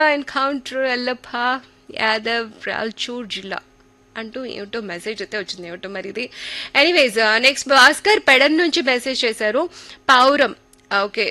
encounter Yellappa Yadav రాల్చూర్ జిల్లా అంటూ ఏమిటో మెసేజ్ అయితే వచ్చింది ఏమిటో మరి ఇది ఎనీవేస్ నెక్స్ట్ భాస్కర్ పెడన్ నుంచి మెసేజ్ చేశారు పావురం okay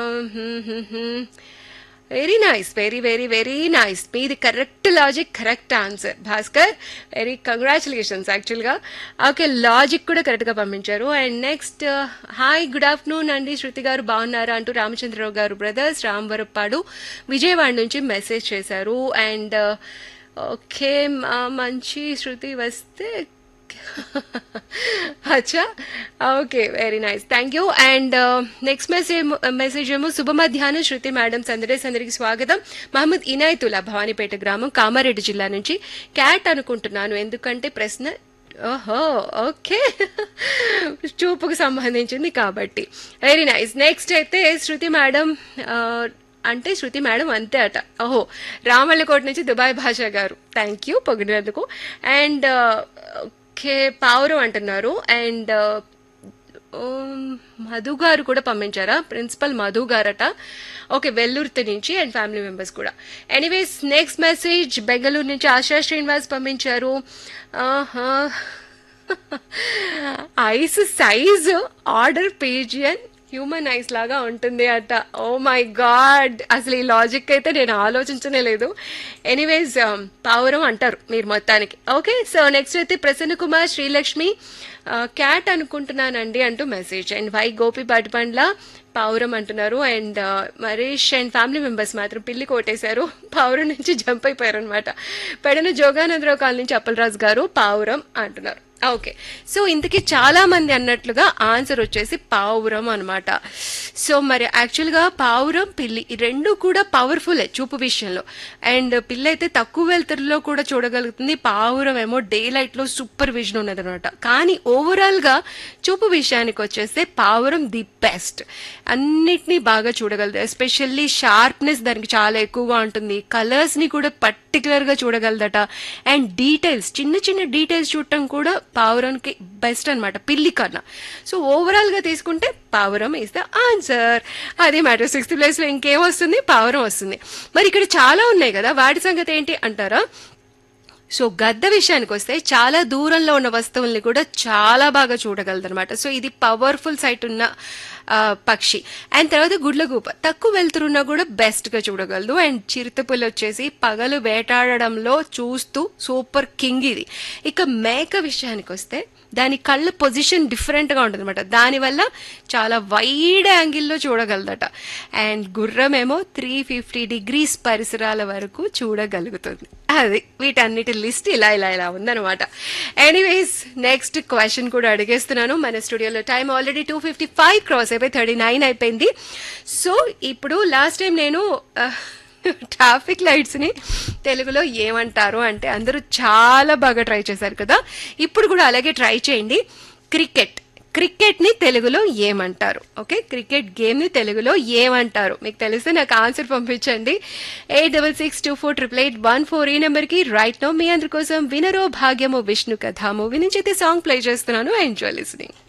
very nice very very very nice మీది correct logic correct answer Bhaskar very congratulations యాక్చువల్గా ఓకే లాజిక్ కూడా కరెక్ట్గా పంపించారు and next hi good afternoon అండి శృతి గారు బాగున్నారా అంటూ రామచంద్రరావు గారు బ్రదర్స్ రాంవరప్పాడు విజయవాడ నుంచి మెసేజ్ చేశారు అండ్ ఓకే మంచి శృతి వస్తే అచ్చా okay very nice thank you and next message message ఏమో శుభ మధ్యాహ్నం శృతి మేడం సందడేస్ అందరికి స్వాగతం మహమ్మద్ ఇనాయతుల్లా భవానీపేట గ్రామం కామారెడ్డి జిల్లా నుంచి క్యాట్ అనుకుంటున్నాను ఎందుకంటే ప్రశ్న ఓహో ఓకే చూపుకు సంబంధించింది కాబట్టి వెరీ నైస్ నెక్స్ట్ అయితే శృతి మేడం అంటే శృతి మేడం అంతే అట ఓహో రామల్లకోట నుంచి దుబాయ్ భాష గారు థ్యాంక్ యూ పొగిడినందుకు అండ్ ఓకే పావురం అంటున్నారు అండ్ మధు గారు కూడా పంపించారా ప్రిన్సిపల్ మధు గారట ఓకే వెల్లూర్తి నుంచి అండ్ ఫ్యామిలీ మెంబర్స్ కూడా ఎనీవేస్ నెక్స్ట్ మెసేజ్ బెంగళూరు నుంచి ఆశా శ్రీనివాస్ పంపించారు eyes size order pigeon human eyes లాగా ఉంటుంది అట ఓ మై గాడ్ అసలు ఈ లాజిక్ అయితే నేను ఆలోచించనే లేదు ఎనీవేస్ పావురం అంటారు మీరు మొత్తానికి ఓకే సో నెక్స్ట్ అయితే ప్రసన్న కుమార్ శ్రీలక్ష్మి క్యాట్ అనుకుంటున్నానండి అంటూ message and Y Gopi Badipandla పావురం అంటున్నారు and Marish and family members మాత్రం పిల్లి కొట్టేశారు పావురం నుంచి జంప్ అయిపోయారు అనమాట పెడన జోగానందరావు కాలనీ నుంచి అప్పలరాజు గారు పావురం అంటున్నారు ఓకే సో ఇంతకీ చాలా మంది అన్నట్లుగా ఆన్సర్ వచ్చేసి పావురం అనమాట సో మరి యాక్చువల్గా పావురం పిల్లి ఈ రెండు కూడా పవర్ఫుల్ చూపు విషయంలో అండ్ పిల్లి అయితే తక్కువ వెలుతురులో కూడా చూడగలుగుతుంది పావురం ఏమో డే లైట్లో సూపర్ విజన్ ఉన్నది అనమాట కానీ ఓవరాల్గా చూపు విషయానికి వచ్చేస్తే పావురం ది బెస్ట్ అన్నిటినీ బాగా చూడగలదు ఎస్పెషల్లీ షార్ప్నెస్ దానికి చాలా ఎక్కువగా ఉంటుంది కలర్స్ని కూడా పర్టికులర్గా చూడగలదట అండ్ డీటెయిల్స్ చిన్న చిన్న డీటెయిల్స్ చూడటం కూడా పావురంకి బెస్ట్ అనమాట పిల్లి కన్నా సో ఓవరాల్గా తీసుకుంటే పావురం ఇస్ ద ఆన్సర్ అది మ్యాటర్ సిక్స్త్ ప్లేస్లో ఇంకేం వస్తుంది పావురం వస్తుంది మరి ఇక్కడ చాలా ఉన్నాయి కదా వాటి సంగతి ఏంటి అంటారా సో గద్ద విషయానికి వస్తే చాలా దూరంలో ఉన్న వస్తువుల్ని కూడా చాలా బాగా చూడగలదు అనమాట సో ఇది పవర్ఫుల్ సైట్ ఉన్న పక్షి అండ్ తర్వాత గుడ్లగూప తక్కువ వెళ్తురున్నా కూడా బెస్ట్గా చూడగలదు అండ్ చిరుతపులు వచ్చేసి పగలు వేటాడడంలో చూస్తూ సూపర్ కింగ్ ఇది ఇక మేక విషయానికి వస్తే దాని కళ్ళ పొజిషన్ డిఫరెంట్గా ఉంటుంది అనమాట దానివల్ల చాలా వైడ్ యాంగిల్లో చూడగలదట అండ్ గుర్రం ఏమో త్రీ ఫిఫ్టీ డిగ్రీస్ పరిసరాల వరకు చూడగలుగుతుంది అది వీటన్నిటి లిస్ట్ ఇలా ఇలా ఇలా ఉందనమాట ఎనీవేస్ నెక్స్ట్ క్వశ్చన్ కూడా అడిగేస్తున్నాను మన స్టూడియోలో time already two fifty five cross అయిపోయి థర్టీ నైన్ అయిపోయింది సో ఇప్పుడు లాస్ట్ టైం నేను ట్రాఫిక్ లైట్స్ని తెలుగులో ఏమంటారు అంటే అందరూ చాలా బాగా ట్రై చేశారు కదా ఇప్పుడు కూడా అలాగే ట్రై చేయండి క్రికెట్ క్రికెట్ని తెలుగులో ఏమంటారు ఓకే క్రికెట్ గేమ్ని తెలుగులో ఏమంటారు మీకు తెలిస్తే నాకు ఆన్సర్ పంపించండి eight double six two four triple eight one four ఈ నెంబర్కి రైట్ నో మీ అందరి కోసం వినరో భాగ్యము విష్ణు కథ మూవీ నుంచి అయితే సాంగ్ ప్లే చేస్తున్నాను ఎంజాయ్ లిస్నింగ్